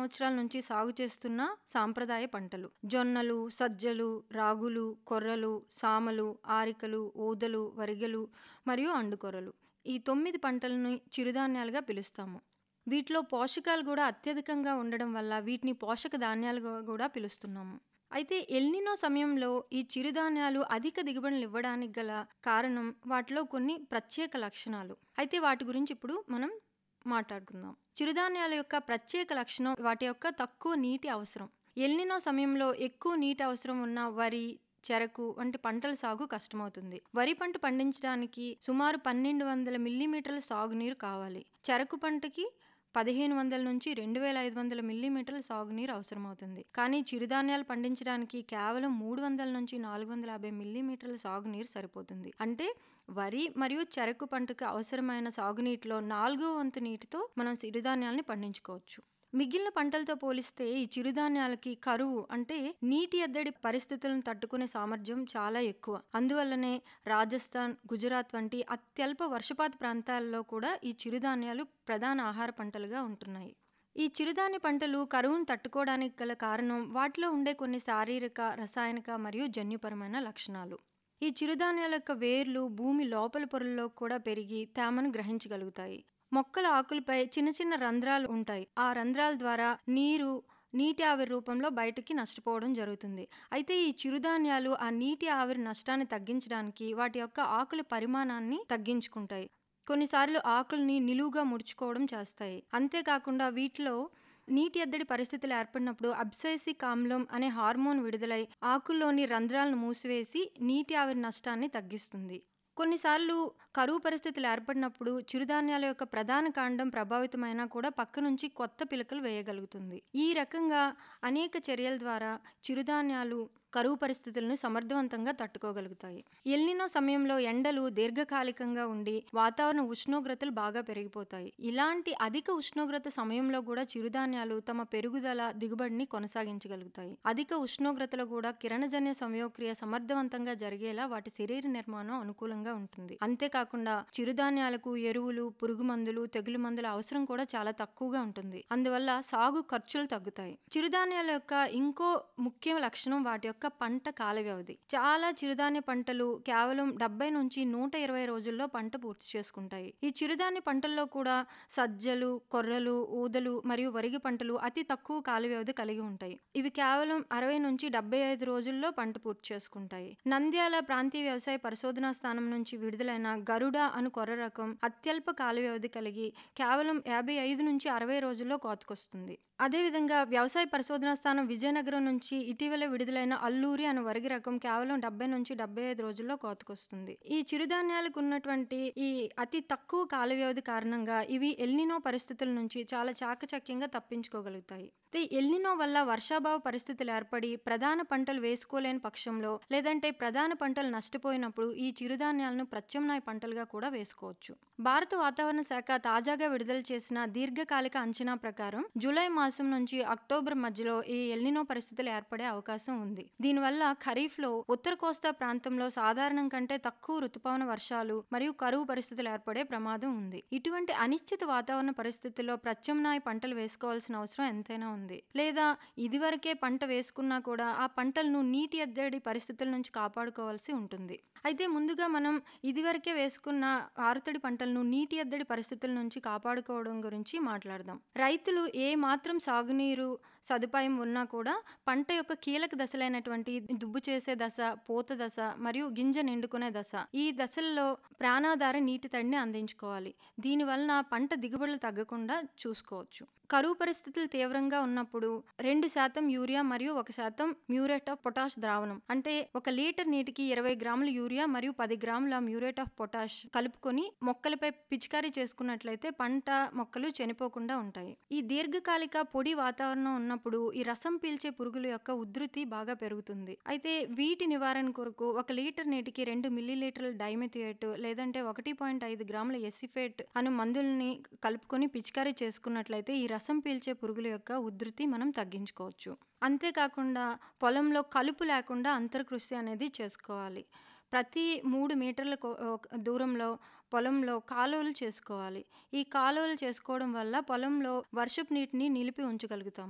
సంవత్సరాల నుంచి సాగు చేస్తున్న సాంప్రదాయ పంటలు. జొన్నలు, సజ్జలు, రాగులు, కొర్రలు, సామలు, ఆరికలు, ఊదలు, వరిగెలు మరియు అండుకొర్రలు. ఈ 9 పంటలని చిరుధాన్యాలుగా పిలుస్తాము. వీటిలో పోషకాలు గూడా అత్యధికంగా ఉండడం వల్ల వీటిని పోషక ధాన్యాలుగా గూడా పిలుస్తున్నాము. అయితే ఎల్‌నినో సమయంలో ఈ చిరుధాన్యాలు అధిక దిగుబడులనివ్వడానికి గల కారణం వాటిలో కొన్ని ప్రత్యేక లక్షణాలు. అయితే వాటి గురించి ఇప్పుడు మనం మాట్లాడుకుందాం. చిరుధాన్యాల యొక్క ప్రత్యేక లక్షణం వాటి యొక్క తక్కువ నీటి అవసరం. ఎల్‌నినో సమయంలో ఎక్కువ నీటి అవసరం ఉన్న వరి, చెరకు వంటి పంటల సాగు కష్టమవుతుంది. వరి పంట పండించడానికి సుమారు 1200 మిల్లీమీటర్ల సాగునీరు కావాలి. చెరకు పంటకి 1500-2500 మిల్లీమీటర్ల సాగునీరు అవసరమవుతుంది. కానీ చిరుధాన్యాలు పండించడానికి కేవలం 300-450 మిల్లీమీటర్ల సాగునీరు సరిపోతుంది. అంటే వరి మరియు చెరకు పంటకు అవసరమైన సాగునీటిలో నాలుగో వంతు నీటితో మనం చిరుధాన్యాల్ని పండించుకోవచ్చు. మిగిలిన పంటలతో పోలిస్తే ఈ చిరుధాన్యాలకి కరువు అంటే నీటి ఎద్దడి పరిస్థితులను తట్టుకునే సామర్థ్యం చాలా ఎక్కువ. అందువల్లనే రాజస్థాన్, గుజరాత్ వంటి అత్యల్ప వర్షపాత ప్రాంతాల్లో కూడా ఈ చిరుధాన్యాలు ప్రధాన ఆహార పంటలుగా ఉంటున్నాయి. ఈ చిరుధాన్య పంటలు కరువును తట్టుకోవడానికి గల కారణం వాటిలో ఉండే కొన్ని శారీరక, రసాయనిక మరియు జన్యుపరమైన లక్షణాలు. ఈ చిరుధాన్యాల యొక్క వేర్లు భూమి లోపలి పొరల్లో కూడా పెరిగి తేమను గ్రహించగలుగుతాయి. మొక్కల ఆకులపై చిన్న చిన్న రంధ్రాలు ఉంటాయి. ఆ రంధ్రాల ద్వారా నీరు నీటి ఆవిరి రూపంలో బయటకి నష్టపోవడం జరుగుతుంది. అయితే ఈ చిరుధాన్యాలు ఆ నీటి ఆవిరి నష్టాన్ని తగ్గించడానికి వాటి యొక్క ఆకుల పరిమాణాన్ని తగ్గించుకుంటాయి. కొన్నిసార్లు ఆకుల్ని నిలువుగా ముడుచుకోవడం చేస్తాయి. అంతేకాకుండా వీటిలో నీటి ఎద్దడి పరిస్థితులు ఏర్పడినప్పుడు అబ్సైసిక్ ఆమ్లం అనే హార్మోన్ విడుదలై ఆకుల్లోని రంధ్రాలను మూసివేసి నీటి ఆవిరి నష్టాన్ని తగ్గిస్తుంది. కొన్నిసార్లు కరువు పరిస్థితులు ఏర్పడినప్పుడు చిరుధాన్యాల యొక్క ప్రధాన కాండం ప్రభావితమైనా కూడా పక్క నుంచి కొత్త పిలకలు వేయగలుగుతుంది. ఈ రకంగా అనేక చర్యల ద్వారా చిరుధాన్యాలు కరువు పరిస్థితులను సమర్థవంతంగా తట్టుకోగలుగుతాయి. ఎల్‌నినో సమయంలో ఎండలు దీర్ఘకాలికంగా ఉండి వాతావరణ ఉష్ణోగ్రతలు బాగా పెరిగిపోతాయి. ఇలాంటి అధిక ఉష్ణోగ్రత సమయంలో కూడా చిరుధాన్యాలు తమ పెరుగుదల, దిగుబడిని కొనసాగించగలుగుతాయి. అధిక ఉష్ణోగ్రతలో కూడా కిరణజన్య సంయోగక్రియ సమర్థవంతంగా జరిగేలా వాటి శరీర నిర్మాణం అనుకూలంగా ఉంటుంది. అంతేకాకుండా చిరుధాన్యాలకు ఎరువులు, పురుగుమందులు, తెగులు మందుల అవసరం కూడా చాలా తక్కువగా ఉంటుంది. అందువల్ల సాగు ఖర్చులు తగ్గుతాయి. చిరుధాన్యాల యొక్క ఇంకో ముఖ్య లక్షణం వాటి యొక్క పంట కాల వ్యవధి. చాలా చిరుధాన్య పంటలు కేవలం 70-120 రోజుల్లో పంట పూర్తి చేసుకుంటాయి. ఈ చిరుధాన్య పంటల్లో కూడా సజ్జలు, కొర్రలు, ఊదలు మరియు వరిగె పంటలు అతి తక్కువ కాల వ్యవధి కలిగి ఉంటాయి. ఇవి కేవలం 60-75 రోజుల్లో పంట పూర్తి చేసుకుంటాయి. నంద్యాల ప్రాంతీయ వ్యవసాయ పరిశోధనా స్థానం నుంచి విడుదలైన గరుడ అను కొర్ర రకం అత్యల్ప కాల వ్యవధి కలిగి కేవలం 55-60 రోజుల్లో కోతకొస్తుంది. అదేవిధంగా వ్యవసాయ పరిశోధనా స్థానం విజయనగరం నుంచి ఇటీవల విడుదలైన అల్లూరి అను వరిగె రకం కేవలం 70-75 రోజుల్లో కోతకొస్తుంది. ఈ చిరుధాన్యాలకు ఉన్నటువంటి ఈ అతి తక్కువ కాల వ్యవధి కారణంగా ఇవి ఎల్‌నినో పరిస్థితుల నుంచి చాలా చాకచక్యంగా తప్పించుకోగలుగుతాయి. అయితే ఎల్‌నినో వల్ల వర్షాభావ పరిస్థితులు ఏర్పడి ప్రధాన పంటలు వేసుకోలేని పక్షంలో లేదంటే ప్రధాన పంటలు నష్టపోయినప్పుడు ఈ చిరుధాన్యాలను ప్రత్యామ్నాయ పంటలుగా కూడా వేసుకోవచ్చు. భారత వాతావరణ శాఖ తాజాగా విడుదల చేసిన దీర్ఘకాలిక అంచనా ప్రకారం జూలై మాసం నుంచి అక్టోబర్ మధ్యలో ఈ ఎల్‌నినో పరిస్థితులు ఏర్పడే అవకాశం ఉంది. దీనివల్ల ఖరీఫ్‌లో ఉత్తర కోస్తా ప్రాంతంలో సాధారణం కంటే తక్కువ రుతుపవన వర్షాలు మరియు కరువు పరిస్థితులు ఏర్పడే ప్రమాదం ఉంది. ఇటువంటి అనిశ్చిత వాతావరణ పరిస్థితుల్లో ప్రత్యామ్నాయ పంటలు వేసుకోవాల్సిన అవసరం ఎంతైనా ఉంది. లేదా ఇదివరకే పంట వేసుకున్నా కూడా ఆ పంటలను నీటి ఎద్దడి పరిస్థితుల నుంచి కాపాడుకోవాల్సి ఉంటుంది. అయితే ముందుగా మనం ఇదివరకే వేసుకున్న ఆరుతడి పంటలను నీటి ఎద్దడి పరిస్థితుల నుంచి కాపాడుకోవడం గురించి మాట్లాడదాం. రైతులు ఏ మాత్రం సాగునీరు సదుపాయం ఉన్నా కూడా పంట యొక్క కీలక దశలైనటువంటి దుబ్బు చేసే దశ, పూత దశ మరియు గింజ నిండుకునే దశ ఈ దశల్లో ప్రాణాధార నీటి తడిని అందించుకోవాలి. దీని వలన పంట దిగుబడులు తగ్గకుండా చూసుకోవచ్చు. కరువు పరిస్థితులు తీవ్రంగా ఉన్నప్పుడు 2% యూరియా మరియు 1% మ్యూరేట్ ఆఫ్ పొటాష్ ద్రావణం అంటే ఒక లీటర్ నీటికి 20 గ్రాముల యూరియా మరియు 10 గ్రాముల మ్యూరేట్ ఆఫ్ పొటాష్ కలుపుకొని మొక్కలపై పిచికారీ చేసుకున్నట్లయితే పంట మొక్కలు చనిపోకుండా ఉంటాయి. ఈ దీర్ఘకాలిక పొడి వాతావరణం ఉన్నప్పుడు ఈ రసం పీల్చే పురుగుల యొక్క ఉధృతి బాగా పెరుగుతుంది. అయితే వీటి నివారణ కొరకు ఒక లీటర్ నీటికి 2 మిల్లీలీటర్ల డైమిథియేట్ లేదంటే 1.5 గ్రాముల ఎసిఫేట్ అను మందుల్ని కలుపుకొని పిచికారీ చేసుకున్నట్లయితే ఈ రసం పీల్చే పురుగుల యొక్క ఉధృతి మనం తగ్గించుకోవచ్చు. అంతేకాకుండా పొలంలో కలుపు లేకుండా అంతర కృషి అనేది చేసుకోవాలి. ప్రతి 3 మీటర్ల కొ దూరంలో పొలంలో కాలువలు చేసుకోవాలి. ఈ కాలువలు చేసుకోవడం వల్ల పొలంలో వర్షపు నీటిని నిలిపి ఉంచగలుగుతాం.